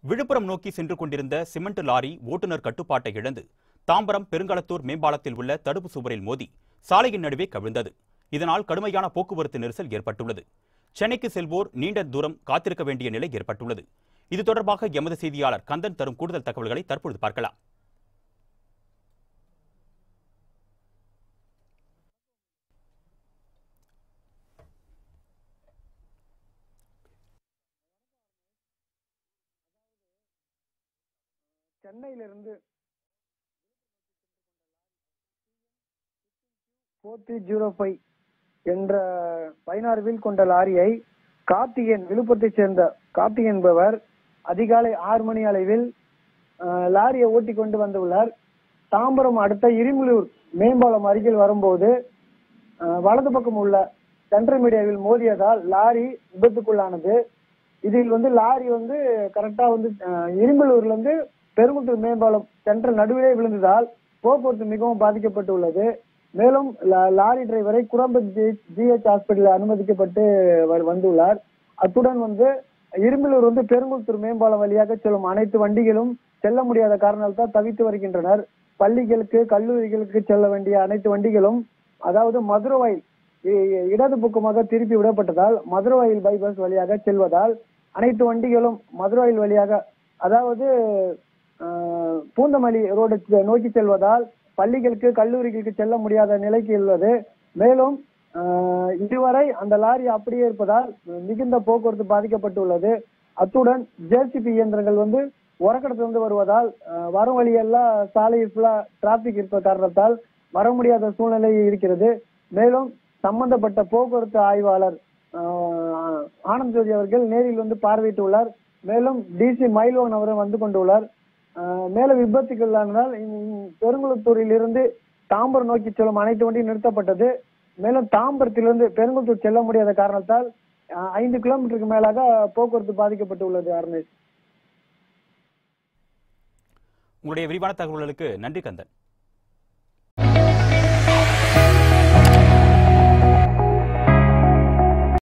விழுப்புரம் நோக்கி சென்று கொண்டிருந்த சிமெண்ட் லாரி ஓட்டுநர் கட்டுப்பாட்டை இழந்து தாம்பரம் பெருங்களத்தூர் மேம்பாலத்தில் உள்ள தடுப்பு சுவரில் மோதி சாலையின் நடுவே கவிழ்ந்தது இதனால் கடுமையான போக்குவரத்து நெரிசல் ஏற்பட்டுள்ளது சென்னைக்கு செல்வோர் நீண்ட தூரம் காத்திருக்க வேண்டிய நிலை ஏற்பட்டுள்ளது இது தொடர்பாக எமது செய்தியாளர் கந்தன் தரும் கூடுதல் தகவல்களை தற்பொழுது பார்க்கலாம் சென்னையிலிருந்து ஃபோர் த்ரீ ஜீரோ ஃபைவ் என்ற பதினாறு வீல் கொண்ட லாரியை கார்த்திகேயன் விழுப்புரத்தைச் சேர்ந்த கார்த்திகேயன் என்பவர் அதிகாலை ஆறு மணி அளவில் அஹ், லாரியை ஓட்டி கொண்டு வந்துள்ளார் தாம்பரம் அடுத்த இரும்புலூர் மேம்பாலம் அருகில் வரும்போது அஹ், வலது பக்கம் உள்ள சென்ட்ரல் மீடியாவில் மோதியதால் லாரி விபத்துக்குள்ளானது இதில் வந்து லாரி வந்து கரெக்டா வந்து அஹ், இரும்பலூர்ல இருந்து பெருங்குட்டூர் மேம்பாலம் சென்ட்ரல் நடுவிலே விழுந்ததால் போக்குவரத்து மிகவும் பாதிக்கப்பட்டுள்ளது மேலும் லா- லாரி டிரைவரை குரம்பு ஜிஹெச் ஹாஸ்பிட்டலில் அனுமதிக்கப்பட்டு வ- வந்துள்ளார் அத்துடன் வந்து இரும்பலூர் வந்து பெருங்குளத்தூர் மேம்பாலம் வழியாக செல்லும் அனைத்து வண்டிகளும் செல்ல முடியாத காரணத்தால் தவித்து வருகின்றனர் பள்ளிகளுக்கு கல்லூரிகளுக்கு செல்ல வேண்டிய அனைத்து வண்டிகளும் அதாவது மதுரவாயில் இ- இ- இடது பக்கமாக திருப்பி விடப்பட்டதால் மதுரவாயில் பைபாஸ் வழியாக செல்வதால் அனைத்து வண்டிகளும் மதுரவாயில் வழியாக அதாவது ஆஹ், பூந்தமல்லி ரோடு நோக்கி செல்வதால் பள்ளிகளுக்கு கல்லூரிகளுக்கு செல்ல முடியாத நிலைக்கு உள்ளது மேலும் ஆஹ், இதுவரை அந்த லாரி அப்படியே இருப்பதால் மிகுந்த போக்குவரத்து பாதிக்கப்பட்டுள்ளது அத்துடன் ஜேசிபி இயந்திரங்கள் வந்து உரக்கடத்திலிருந்து வருவதால் ஆஹ், வரும் வழியெல்லாம் சாலை ஃபுல்லா டிராபிக் இருப்ப காரணத்தால் வர முடியாத சூழ்நிலை இருக்கிறது மேலும் சம்பந்தப்பட்ட போக்குவரத்து ஆய்வாளர் ஆஹ், ஆனந்த் ஜோதி அவர்கள் நேரில் வந்து பார்வையிட்டுள்ளார் மேலும் டிசி மயில்வான் அவரும் வந்து கொண்டுள்ளார் ஆஹ், மேலும் விபத்துக்குள்ளானதால் இந்த பெருங்குளத்தூரில் இருந்து தாம்பரம் நோக்கி செல்லும் அனைத்து வண்டியும் நிறுத்தப்பட்டது மேலும் தாம்பரத்திலிருந்து பெருங்குளத்தூர் செல்ல முடியாத காரணத்தால் ஆஹ், ஐந்து கிலோமீட்டருக்கு மேலாக போக்குவரத்து பாதிக்கப்பட்டுள்ளது அருணேஷ் உங்களுடைய விரிவான தகவல்களுக்கு நன்றி கந்தன்